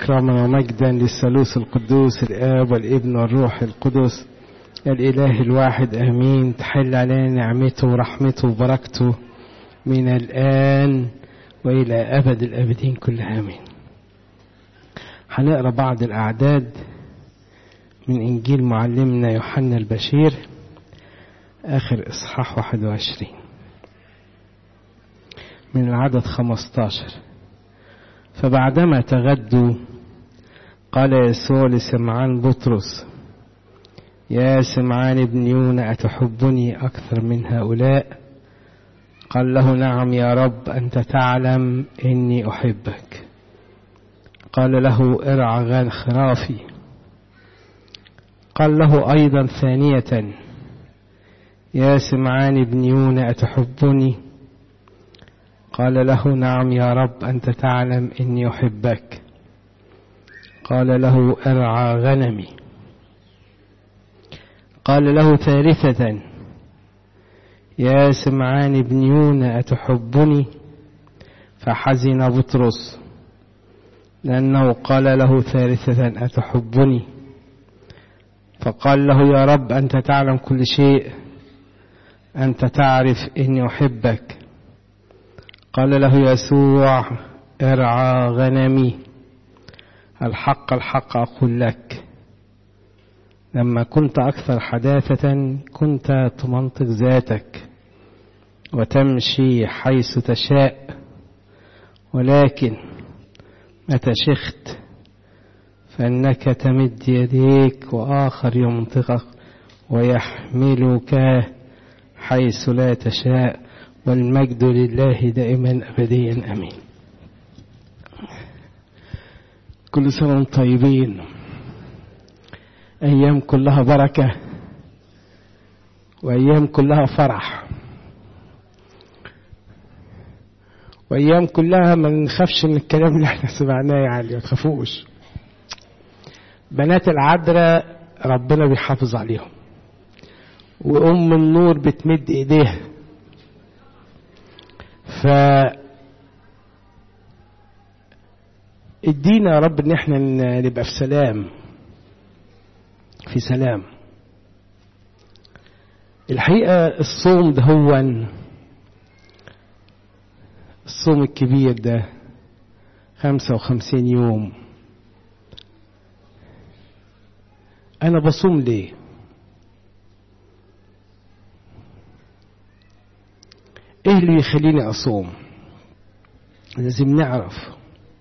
إكراما ومجدا للثالوث القدوس الآب والابن والروح القدس الإله الواحد آمين تحل علينا نعمته ورحمته وبركته من الآن وإلى أبد الآبدين كلها آمين هنقرأ بعض الأعداد من إنجيل معلمنا يوحنا البشير آخر إصحاح 21 من العدد 15 فبعدما تغدوا قال يسوع لسمعان بطرس يا سمعان ابن يونا أتحبني أكثر من هؤلاء قال له نعم يا رب أنت تعلم إني أحبك قال له ارعى غان خرافي قال له أيضا ثانية يا سمعان ابن يونا أتحبني قال له نعم يا رب أنت تعلم إني أحبك قال له ارعى غنمي قال له ثالثة يا سمعان ابن يونا أتحبني فحزن بطرس لأنه قال له ثالثة أتحبني فقال له يا رب أنت تعلم كل شيء أنت تعرف إني أحبك قال له يسوع ارعى غنمي الحق الحق أقول لك لما كنت أكثر حداثة كنت تمنطق ذاتك وتمشي حيث تشاء ولكن متى شخت فإنك تمد يديك وآخر يمنطقك ويحملك حيث لا تشاء والمجد لله دائما أبديا أمين كل سنة وانتم طيبين أيام كلها بركة وأيام كلها فرح وأيام كلها ما نخافش من الكلام اللي احنا سمعناه يعني ما تخافوش بنات العذراء ربنا بيحافظ عليهم وأم النور بتمد إيديها ف ادينا يا رب ان احنا نبقى في سلام في سلام الحقيقة الصوم ده هو الصوم الكبير ده خمسة وخمسين يوم أنا بصوم ليه إيه اللي يخليني أصوم لازم نعرف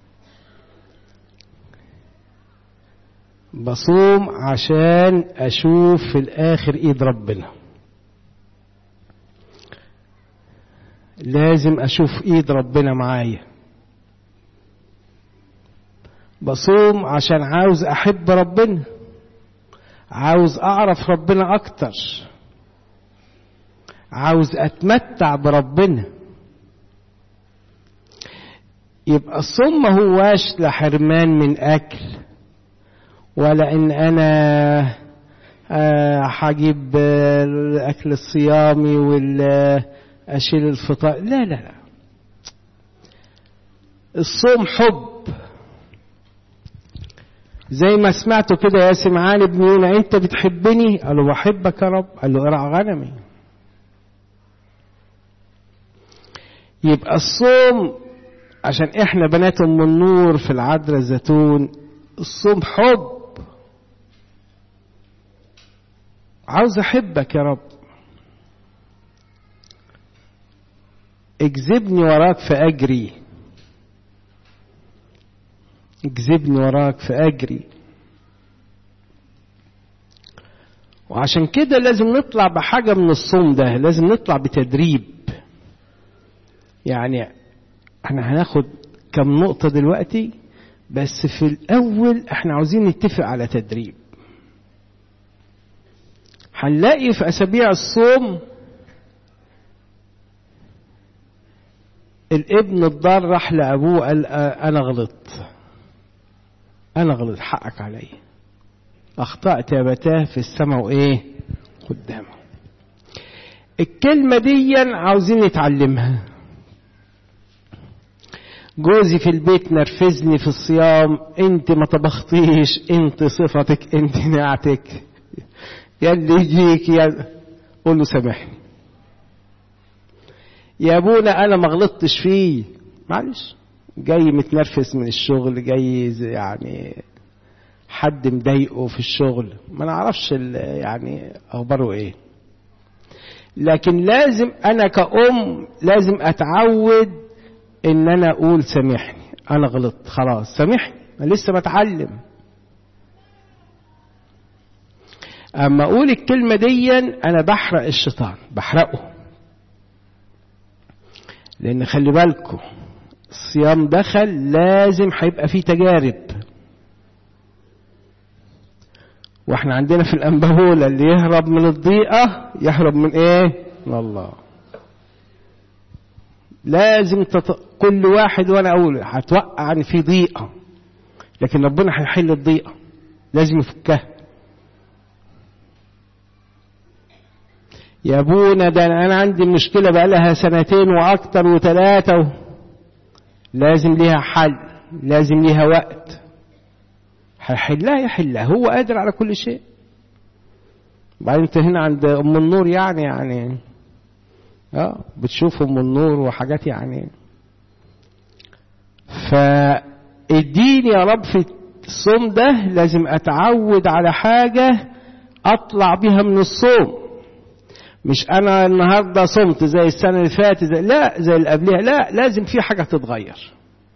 بصوم عشان أشوف في الآخر إيد ربنا لازم أشوف إيد ربنا معايا بصوم عشان عاوز أحب ربنا عاوز أعرف ربنا أكتر عاوز أتمتع بربنا يبقى الصوم ما هواش لحرمان من أكل ولا ان انا هجيب الاكل الصيامي واشيل الفطار لا لا لا الصوم حب زي ما سمعته كده يا سمعان ابن يونا انت بتحبني قال له بحبك يا رب قال له ارعى غنمي يبقى الصوم عشان احنا بنات ام النور في العذراء الزيتون الصوم حب عاوز احبك يا رب اجذبني وراك في اجري اجذبني وراك في اجري وعشان كده لازم نطلع بحاجة من الصوم ده لازم نطلع بتدريب يعني احنا هناخد كم نقطة دلوقتي بس في الأول احنا عاوزين نتفق على تدريب هنلاقي في أسابيع الصوم الابن الضار راح لأبوه قال أنا غلطت أنا غلط حقك علي أخطأت يا بتاه في السماء وإيه قدامه الكلمة دي عاوزين نتعلمها جوزي في البيت نرفزني في الصيام انت ما طبختيش انت صفتك انت نعتك يا اللي يجيك يا قول له سامحني يا ابونا انا ما غلطتش فيه معلش جاي متنرفز من الشغل جاي يعني حد مضايقه في الشغل ما نعرفش يعني اخباره ايه لكن لازم انا كأم لازم اتعود ان انا اقول سامحني انا غلطت خلاص سامحني انا لسه بتعلم اما اقول الكلمة دي انا بحرق الشيطان بحرقه لان خلي بالكم الصيام دخل لازم هيبقى فيه تجارب واحنا عندنا في الانبهولة اللي يهرب من الضيقة يهرب من ايه من الله لازم تط... كل واحد وانا اقول هتوقع ان في ضيقة لكن ربنا هيحل الضيقة لازم يفكها يا ابونا ده انا عندي مشكلة بقالها سنتين واكتر وثلاثة و... لازم ليها حل لازم ليها وقت هيحلها يحلها هو قادر على كل شيء بعدين انت هنا عند ام النور يعني يعني اه بتشوف ام النور وحاجات يعني فاديني يا رب في الصوم ده لازم اتعود على حاجة اطلع بيها من الصوم مش انا النهارده صمت زي السنه اللي فاتت لا زي اللي قبلها لا لازم في حاجه تتغير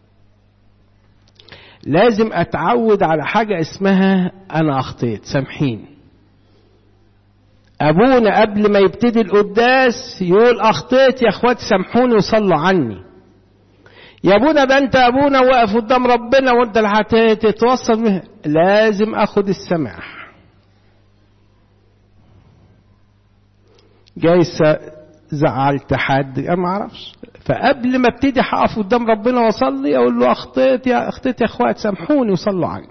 لازم اتعود على حاجه اسمها انا اخطيت سامحين ابونا قبل ما يبتدي القداس يقول اخطيت يا اخوات سامحوني وصلوا عني يا ابونا ده انت ابونا واقف قدام ربنا وانت اللي هتتوصل لازم اخد السماح جايز زعلت حد انا ما اعرفش فقبل ما ابتدي هقف قدام ربنا واصلي اقول له اخطيت يا اخطيت يا اخوات سامحوني وصلوا عني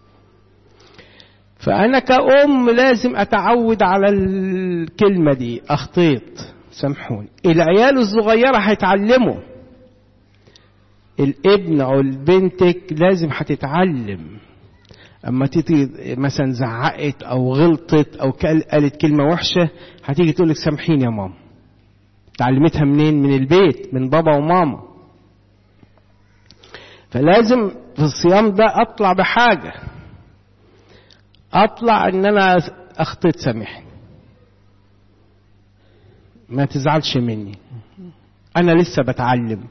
فانا كأم لازم اتعود على الكلمة دي اخطيت سامحوني العيال الصغيرة هيتعلموا الابن او بنتك لازم هتتعلم اما تيجي مثلا زعقت او غلطت او قالت كلمه وحشه هتيجي تقول لك سامحيني يا ماما تعلمتها منين من البيت من بابا وماما فلازم في الصيام ده اطلع بحاجه اطلع ان انا اخطيت سامحني ما تزعلش مني انا لسه بتعلم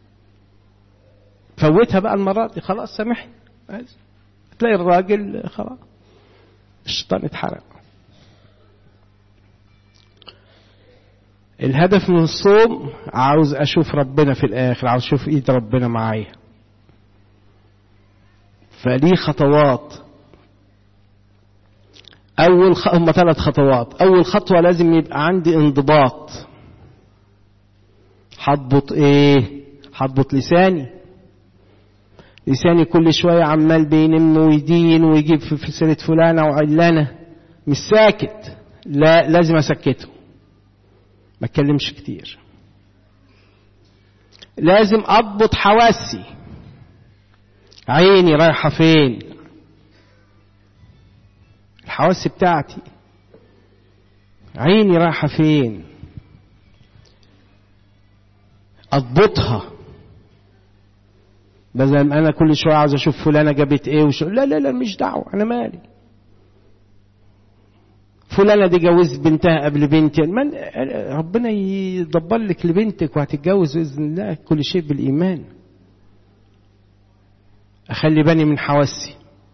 فوتها بقى المره دي خلاص سامحني تلاقي الراجل خلاص الشيطان اتحرق الهدف من الصوم عاوز اشوف ربنا في الاخر عاوز اشوف ايد ربنا معايا فليه خطوات اول خ... هم ثلاث خطوات اول خطوه لازم يبقى عندي انضباط هضبط ايه هضبط لساني لساني كل شوية عمال بينم ويدين ويجيب في سيرة فلانة وعلانة مش ساكت لا لازم أسكته ما اتكلمش كتير لازم أضبط حواسي عيني رايحة فين الحواس بتاعتي عيني رايحة فين أضبطها بدل ما انا كل شويه عاوز اشوف فلانه جابت ايه وشو لا لا لا مش دعوه انا مالي فلانه دي جوزت بنتها قبل بنتي من ربنا يدبر لك لبنتك وهتتجوز باذن الله كل شيء بالايمان اخلي بالي من حواسي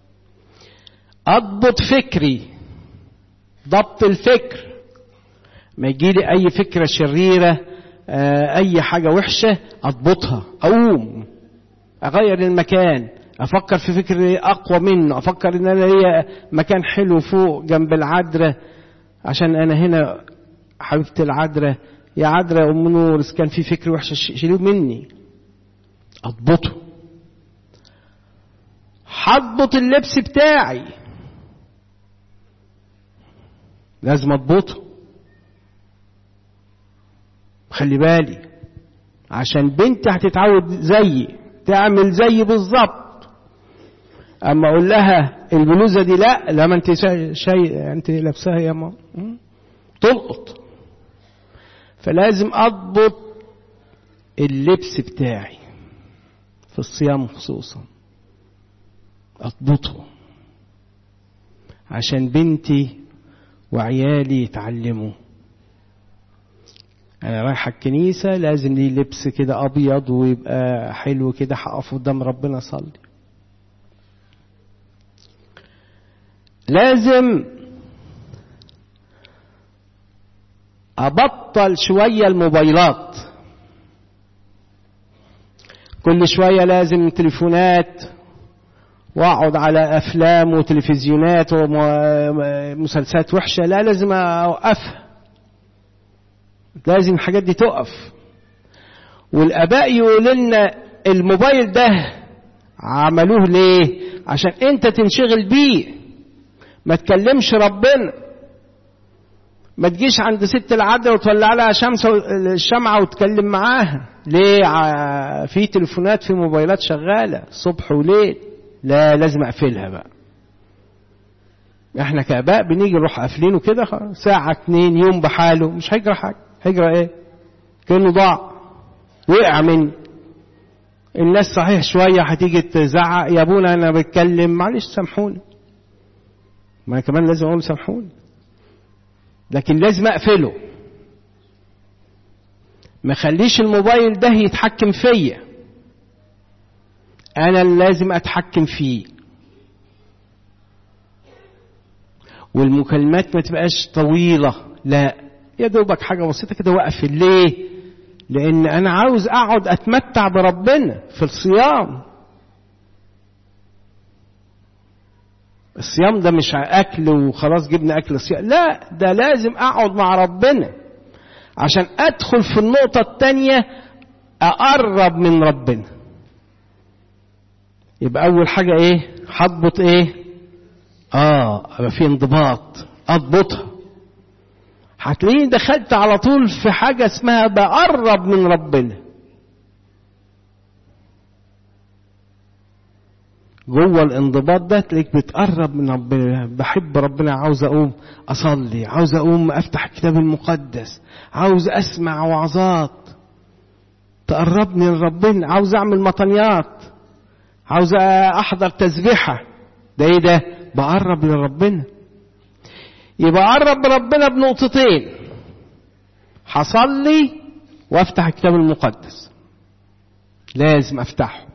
اضبط فكري ضبط الفكر ما يجيلي اي فكره شريره اي حاجه وحشه اضبطها اقوم اغير المكان افكر في فكر اقوى منه افكر ان انا ليا مكان حلو فوق جنب العذراء عشان انا هنا حبيبتي العذراء يا عذراء يا ام نور اذا كان في فكر وحش شيلوه مني اضبطه هضبط اللبس بتاعي لازم اضبطه خلي بالي عشان بنتي هتتعود زيي تعمل زي بالظبط اما اقول لها البلوزه دي لا لا ما انت شيء انت لابساها يا ماما تلقط فلازم اضبط اللبس بتاعي في الصيام خصوصا اضبطه عشان بنتي وعيالي يتعلموا انا رايحه الكنيسه لازم لي لبس كده ابيض ويبقى حلو كده هقف قدام ربنا اصلي لازم ابطل شويه الموبايلات كل شويه لازم تليفونات واقعد على افلام وتلفزيونات ومسلسلات وحشه لا لازم اوقفها لازم الحاجات دي تقف والاباء يقولوا لنا الموبايل ده عملوه ليه عشان انت تنشغل بيه ما تكلمش ربنا ما تجيش عند ست العدل وتولع لها شمس الشمعة وتكلم معاها ليه في تليفونات في موبايلات شغالة صبح وليل لا لازم اقفلها بقى احنا كاباء بنيجي نروح قافلينه كده ساعة اتنين يوم بحاله مش هيجرى حاجة هيجرى ايه كأنه ضاع وقع مني الناس صحيح شوية هتيجي تزعق يا ابونا انا بتكلم معلش سامحوني ما أنا كمان لازم اقول سامحوني لكن لازم اقفله ما خليش الموبايل ده يتحكم فيا انا اللي لازم اتحكم فيه والمكالمات ما تبقاش طويله لا يا دوبك حاجه بسيطه كده واقف ليه لان انا عاوز اقعد اتمتع بربنا في الصيام الصيام ده مش اكل وخلاص جبنا اكل الصيام لا ده لازم اقعد مع ربنا عشان ادخل في النقطه الثانيه اقرب من ربنا يبقى اول حاجه ايه هضبط ايه اه يبقى في انضباط اضبطها هتلاقيني دخلت على طول في حاجه اسمها بقرب من ربنا جوه الانضباط ده تلاقيك بتقرب من ربنا بحب ربنا عاوز اقوم اصلي عاوز اقوم افتح الكتاب المقدس عاوز اسمع وعظات تقربني لربنا عاوز اعمل مطنيات عاوز احضر تسبيحه ده ايه ده بقرب لربنا يبقى اقرب لربنا بنقطتين هصلي وافتح الكتاب المقدس لازم افتحه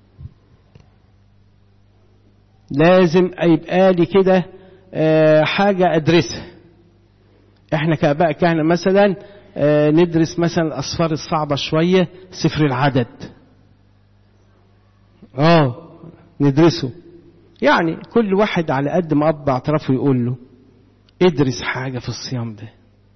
لازم يبقى لي كده حاجة أدرسها احنا كأباء كهنة مثلا ندرس مثلا الأسفار الصعبة شوية سفر العدد اه ندرسه يعني كل واحد على قد ما أب اعترافه يقول له ادرس حاجة في الصيام ده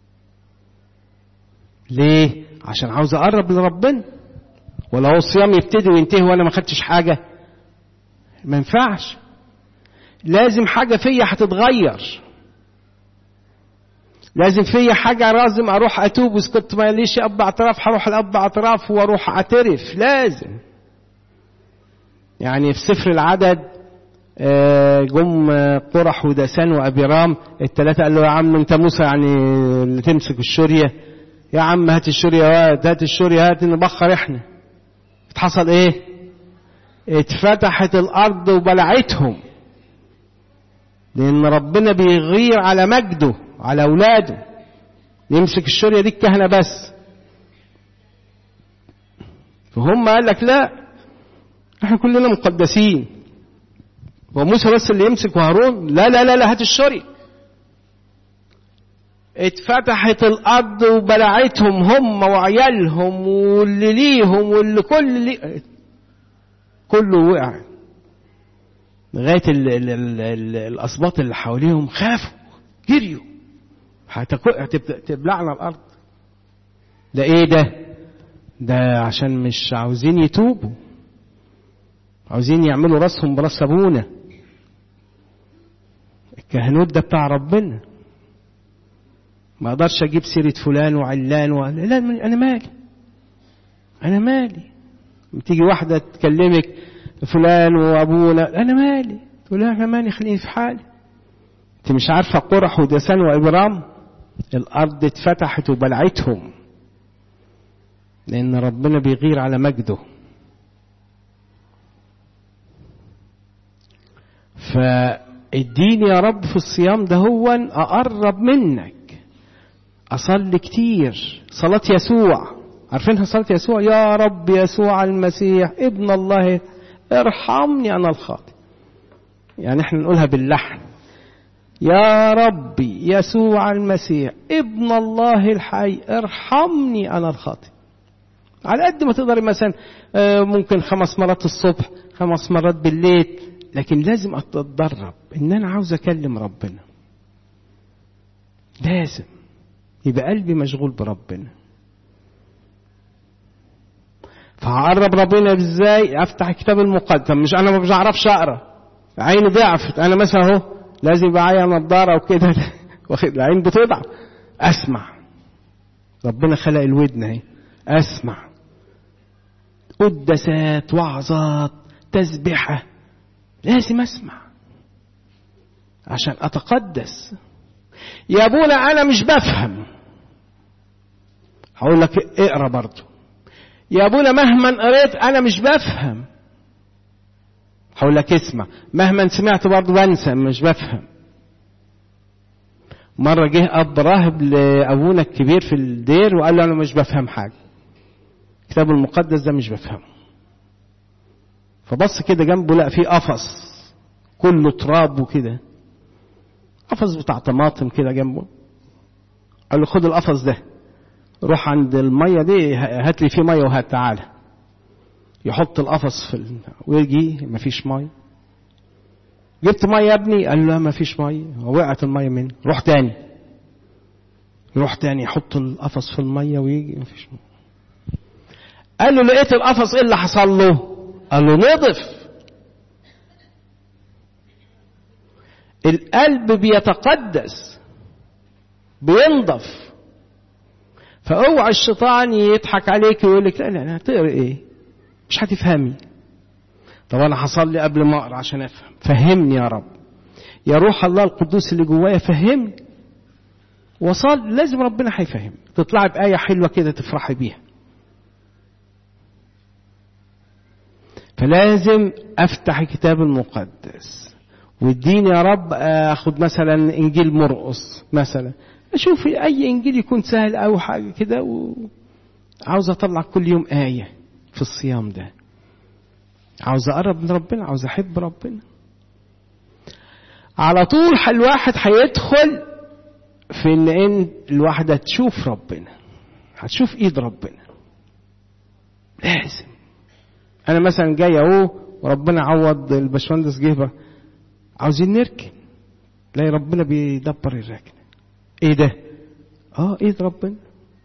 ليه عشان عاوز أقرب لربنا ولا هو الصيام يبتدي وينتهي وأنا ما خدتش حاجة ما ينفعش لازم حاجة فيا هتتغير لازم فيا حاجة لازم أروح أتوب وإذا كنت ماليش أب اعتراف هروح الأب اعتراف وأروح أعترف لازم يعني في سفر العدد جم قرح ودسان وأبيرام الثلاثة قال له يا عم أنت موسى يعني اللي تمسك الشورية يا عم هات الشورية هات الشورية هات نبخر احنا حصل ايه اتفتحت الأرض وبلعتهم لأن ربنا بيغير على مجده على أولاده يمسك الشرية دي الكهنة بس فهم قال لك لا احنا كلنا مقدسين وموسى بس اللي يمسك وهارون لا لا لا لا هات الشرية اتفتحت الأرض وبلعتهم هم وعيالهم واللي ليهم واللي كل لي كله وقع لغاية ال ال ال ال الأسباط اللي حواليهم خافوا جريوا هتبلعنا الأرض ده إيه ده؟ ده عشان مش عاوزين يتوبوا عاوزين يعملوا راسهم براس أبونا الكهنوت ده بتاع ربنا ما اقدرش اجيب سيرة فلان وعلان و... لا انا مالي انا مالي تيجي واحدة تكلمك فلان وابونا انا مالي تقول لها انا مالي خليني في حالي انت مش عارفة قرح ودسان وابرام الارض اتفتحت وبلعتهم لان ربنا بيغير على مجده فاديني يا رب في الصيام ده هو اقرب منك اصلي كتير صلاة يسوع عارفينها صلاة يسوع يا رب يسوع المسيح ابن الله ارحمني انا الخاطئ يعني احنا نقولها باللحن يا ربي يسوع المسيح ابن الله الحي ارحمني انا الخاطئ على قد ما تقدري مثلا ممكن خمس مرات الصبح خمس مرات بالليل لكن لازم اتدرب ان انا عاوز اكلم ربنا لازم يبقى قلبي مشغول بربنا فهقرب ربنا ازاي افتح الكتاب المقدس مش انا ما بعرفش اقرا عيني ضعفت انا مثلا اهو لازم يبقى معايا نضاره وكده واخد العين بتضعف اسمع ربنا خلق الودن اهي اسمع قدسات وعظات تسبحه لازم اسمع عشان اتقدس يا ابونا انا مش بفهم هقول لك اقرا برضه يا ابونا مهما قريت انا مش بفهم هقول لك اسمع مهما سمعت برضه بنسى مش بفهم مرة جه أب راهب لأبونا الكبير في الدير وقال له أنا مش بفهم حاجة الكتاب المقدس ده مش بفهمه فبص كده جنبه لقى فيه قفص كله تراب وكده قفص بتاع طماطم كده جنبه قال له خد القفص ده روح عند الميه دي هات لي فيه ميه وهات تعالى يحط القفص في ال... ويجي مفيش ميه جبت ميه يا ابني قال له لا مفيش ميه وقعت الميه مني روح تاني يروح تاني يحط القفص في الميه ويجي مفيش ميه قال له لقيت القفص ايه اللي حصل له قال له نضف القلب بيتقدس بينضف فاوعى الشيطان يضحك عليك ويقول لك لا لا لا هتقرا ايه مش هتفهمي طب انا حصل لي قبل ما اقرا عشان افهم فهمني يا رب يا روح الله القدوس اللي جوايا فهمني وصل لازم ربنا هيفهم تطلعي بآية حلوة كده تفرحي بيها فلازم افتح الكتاب المقدس واديني يا رب اخد مثلا انجيل مرقص مثلا اشوف اي انجيل يكون سهل او حاجه كده وعاوز اطلع كل يوم ايه في الصيام ده عاوز اقرب من ربنا عاوز احب ربنا على طول الواحد هيدخل في ان ان الواحدة تشوف ربنا هتشوف ايد ربنا لازم انا مثلا جاي اهو وربنا عوض الباشمهندس جهبه عاوزين نركن تلاقي ربنا بيدبر الركنه ايه ده اه ايد ربنا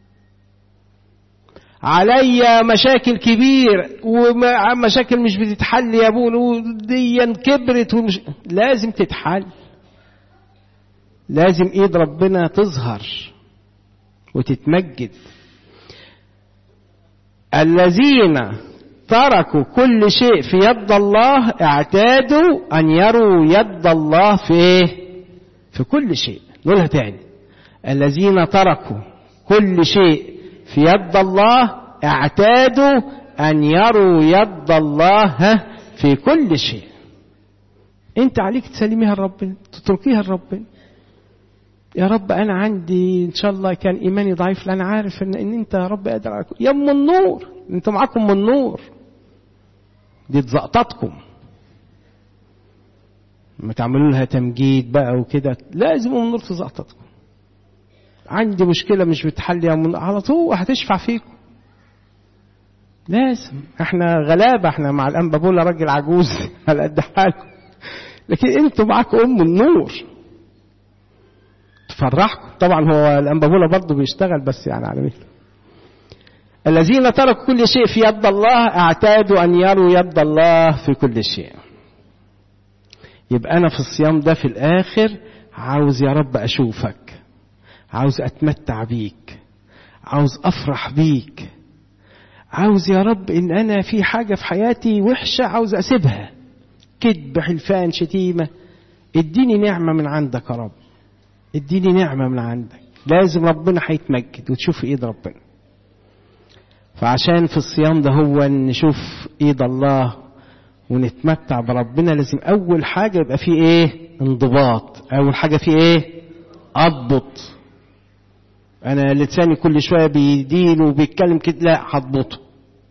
عليا مشاكل كبير ومشاكل مش بتتحل يا ابونا وديا كبرت ومش لازم تتحل لازم ايد ربنا تظهر وتتمجد الذين تركوا كل شيء في يد الله اعتادوا ان يروا يد الله في ايه في كل شيء نقولها تاني الذين تركوا كل شيء في يد الله اعتادوا ان يروا يد الله في كل شيء انت عليك تسلميها لربنا تتركيها لربنا يا رب انا عندي ان شاء الله كان ايماني ضعيف لان عارف ان, إن انت يا رب قادر على يا ام النور انتوا معاكم من النور دي تزقططكم ما تعملوا لها تمجيد بقى وكده لازم ام النور تزقططكم عندي مشكله مش بتحل يا من على طول هتشفع فيكم لازم احنا غلابه احنا مع الانبا بولا راجل عجوز على قد حالكم لكن انتوا معاكم ام النور تفرحكم طبعا هو الانبابولا برضه بيشتغل بس يعني على مثل الذين تركوا كل شيء في يد الله اعتادوا ان يروا يد الله في كل شيء يبقى انا في الصيام ده في الاخر عاوز يا رب اشوفك عاوز اتمتع بيك عاوز افرح بيك عاوز يا رب ان انا في حاجة في حياتي وحشة عاوز اسيبها كذب حلفان شتيمة اديني نعمة من عندك يا رب اديني نعمة من عندك لازم ربنا هيتمجد وتشوف ايد ربنا فعشان في الصيام ده هو نشوف ايد الله ونتمتع بربنا لازم اول حاجة يبقى فيه ايه انضباط اول حاجة فيه ايه اضبط انا لساني كل شوية بيدين وبيتكلم كده لا هضبطه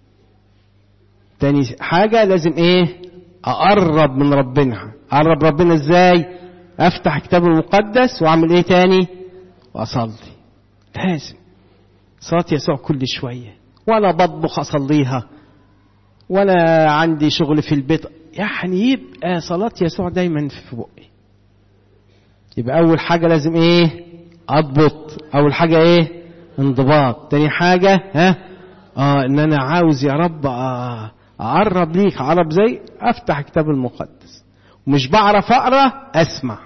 تاني حاجة لازم ايه اقرب من ربنا اقرب ربنا ازاي افتح كتاب المقدس واعمل ايه تاني واصلي لازم صلاة يسوع كل شوية ولا بطبخ اصليها ولا عندي شغل في البيت يعني يبقى صلاة يسوع دايما في بقي يبقى أول حاجة لازم إيه أضبط أول حاجة إيه انضباط تاني حاجة ها آه إن أنا عاوز يا رب آه أقرب ليك أقرب زي أفتح كتاب المقدس ومش بعرف أقرأ أسمع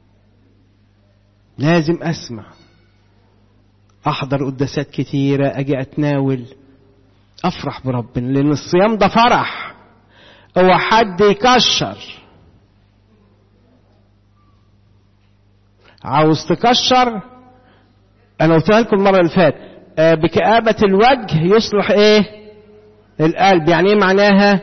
لازم أسمع أحضر قداسات كتيرة أجي أتناول افرح بربنا لان الصيام ده فرح هو حد يكشر عاوز تكشر انا قلتها لكم المره اللي فاتت بكآبة الوجه يصلح ايه القلب يعني ايه معناها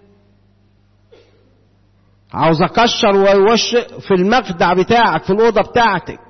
عاوز اكشر ووش في المخدع بتاعك في الاوضه بتاعتك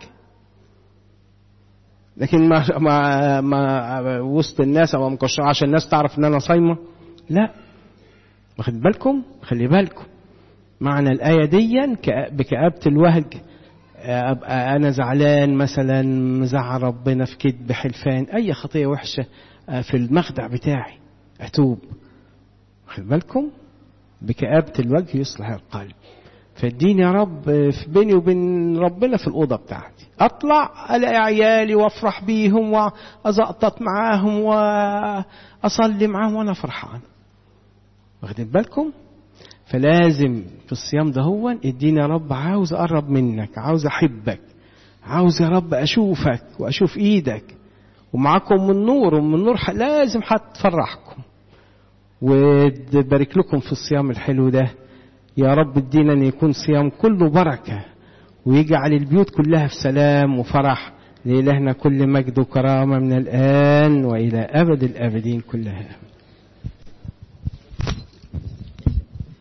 لكن ما ما ما وسط الناس او مكشر عشان الناس تعرف ان انا صايمه لا واخد بالكم خلي بالكم معنى الايه دي بكآبه الوهج ابقى انا زعلان مثلا مزعل ربنا في كذب حلفان اي خطيه وحشه في المخدع بتاعي اتوب واخد بالكم بكآبة الوجه يصلح القلب فاديني يا رب في بيني وبين ربنا في الأوضة بتاعتي أطلع ألاقي عيالي وأفرح بيهم وأزقطط معاهم وأصلي معاهم وأنا فرحان واخدين بالكم فلازم في الصيام ده هو اديني يا رب عاوز أقرب منك عاوز أحبك عاوز يا رب أشوفك وأشوف إيدك ومعاكم من نور ومن نور لازم هتفرحكم وبارك لكم في الصيام الحلو ده يا رب ادينا ان يكون صيام كله بركه ويجعل البيوت كلها في سلام وفرح لإلهنا كل مجد وكرامه من الان والى ابد الابدين كلها